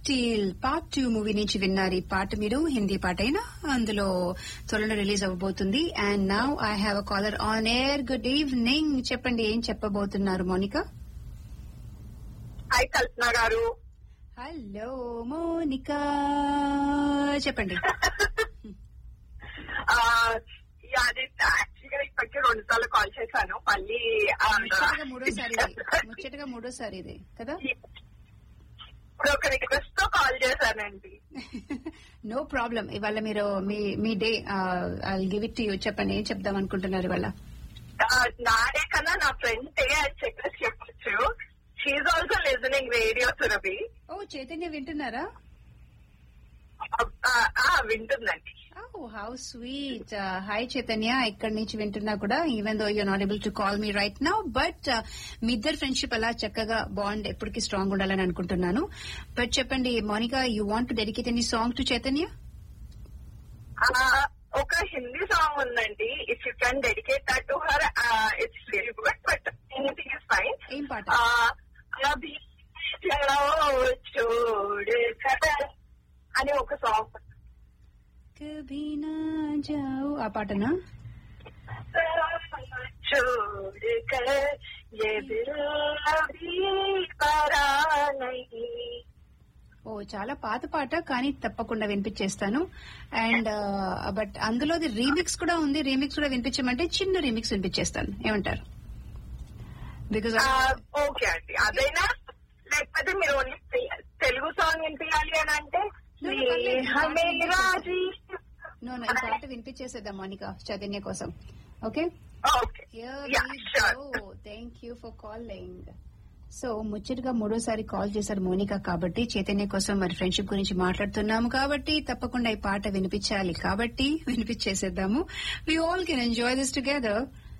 Steel part two movie నుంచి విన్నారు ఈ పాట మీరు హిందీ పాట అయినా అందులో త్వరలో రిలీజ్ అవ్వబోతుంది and now I have a caller on air good evening చెప్పండి ఏం చెప్పబోతున్నారు మోనికా హాయ్ కల్పన గారు హలో మోనికా చెప్పండి ఆ, ఈ అది యాక్చువల్గా ఇప్పటికి రెండు సార్లు కాల్ చేశాను మళ్ళీ ఆ, ముచ్చటగా మూడోసారి ఇది ముచ్చటగా మూడోసారి ఇది కదా ఇప్పుడు ఒక రిక్వెస్ట్ తో కాల్ చేశానండి నో ప్రాబ్లం ఇవాళ మీరు మీ మీ day I give it you చెప్పండి ఏం చెప్దాం అనుకుంటున్నారు ఇవాళ ఆ, నాడే కన్నా నా ఫ్రెండ్ డే అని చెప్పేసి చెప్పొచ్చు she also listening radio Surabhi ఓ చైతన్య వింటున్నారా ఆ, ఆ, వింటుందండి oh how sweet hi Chaitanya ఇక్కడి నుంచి వింటున్నా కూడా even though you not able to call me right now but మీ ఇద్దరు ఫ్రెండ్షిప్ అలా చక్కగా బాండ్ ఎప్పటికీ స్ట్రాంగ్ ఉండాలని అనుకుంటున్నాను బట్ చెప్పండి Monica you want to dedicate any song to Chaitanya ఆ, ఒక హిందీ సాంగ్ ఉందండి if you can dedicate that to her it's very good but anything is fine ఏం పాట అభి చలో చూడు కదా అని ఒక సాంగ్ కభీ నా జాओ ఆ పాటనా చూడు కదా ये दिल अभी परा नहीं ఓ చాలా పాత పాట కానీ తప్పకుండా వినిపించేస్తాను అండ్ బట్ అందులోది రీమిక్స్ కూడా ఉంది రీమిక్స్ కూడా వినిపించమంటే చిన్న రీమిక్స్ వినిపించేస్తాను ఏమంటారు బికాస్ ఓకే అండి అదైనా లేకపోతే మీరు ఓన్లీ తెలుగు సాంగ్ వినిపించాలి అని అంటే No, no, పర్లేదు. స్నేహమేరా జీ- నో నో ఈ పాట వినిపించేసేద్దాం మోనిక చైతన్య కోసం okay okay yeah sure thank you for calling so ముచ్చటగా మూడోసారి కాల్ చేశారు మోనిక కాబట్టి చైతన్య కోసం మరి ఫ్రెండ్షిప్ గురించి మాట్లాడుతున్నాము కాబట్టి తప్పకుండా ఈ పాట వినిపించాలి కాబట్టి వినిపించేసేద్దాము we all can enjoy this together